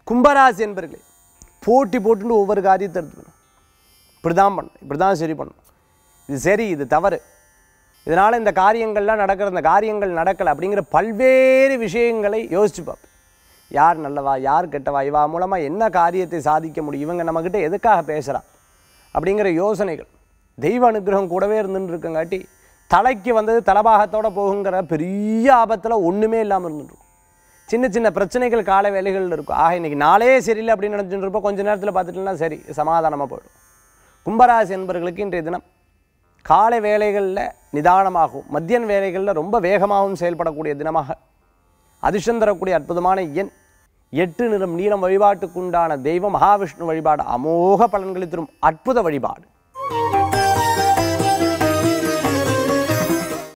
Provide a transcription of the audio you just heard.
கும்பராசி என்பர்களே போட்டி போட்டுட்டு ஒவ்வொரு காரியத்தை எடுத்துக்கணும் இப்படி தான் பண்ணணும் இப்படி தான் சரி பண்ணணும் இது சரி இது தவறு இதனால் இந்த காரியங்கள்லாம் நடக்கிற இந்த காரியங்கள் நடக்கலை அப்படிங்கிற பல்வேறு விஷயங்களை யோசிச்சு பார்ப்பேன் யார் நல்லவா யார் கெட்டவா இவா மூலமாக என்ன காரியத்தை சாதிக்க முடியும் இவங்க நம்மக்கிட்ட எதுக்காக பேசுகிறா அப்படிங்கிற யோசனைகள் தெய்வ அனுகிரகம் கூடவே இருந்துட்டு இருக்கங்காட்டி தலைக்கு வந்தது தலபாகத்தோட போகுங்கிற பெரிய ஆபத்தில் ஒன்றுமே இல்லாமல் இருந்துட்டு இருக்கும். சின்ன சின்ன பிரச்சனைகள் கால வேலைகள் இருக்கும் ஆக இன்னைக்கு நாளே சரியில்லை அப்படின்னு நினச்சிட்டு இருப்போம் கொஞ்ச நேரத்தில் பார்த்துட்டுனா சரி சமாதானமாக போயிடும் கும்பராசி என்பவர்களுக்கு இன்றைய தினம் காலை வேலைகளில் நிதானமாகவும் மத்தியன் வேலைகளில் ரொம்ப வேகமாகவும் செயல்படக்கூடிய தினமாக அதிர்ஷ்டம் தரக்கூடிய அற்புதமான எண் எட்டு நிறம் நீளம் வழிபாட்டுக்குண்டான தெய்வம் மகாவிஷ்ணு வழிபாடு அமோக பலன்களை தரும் அற்புத வழிபாடு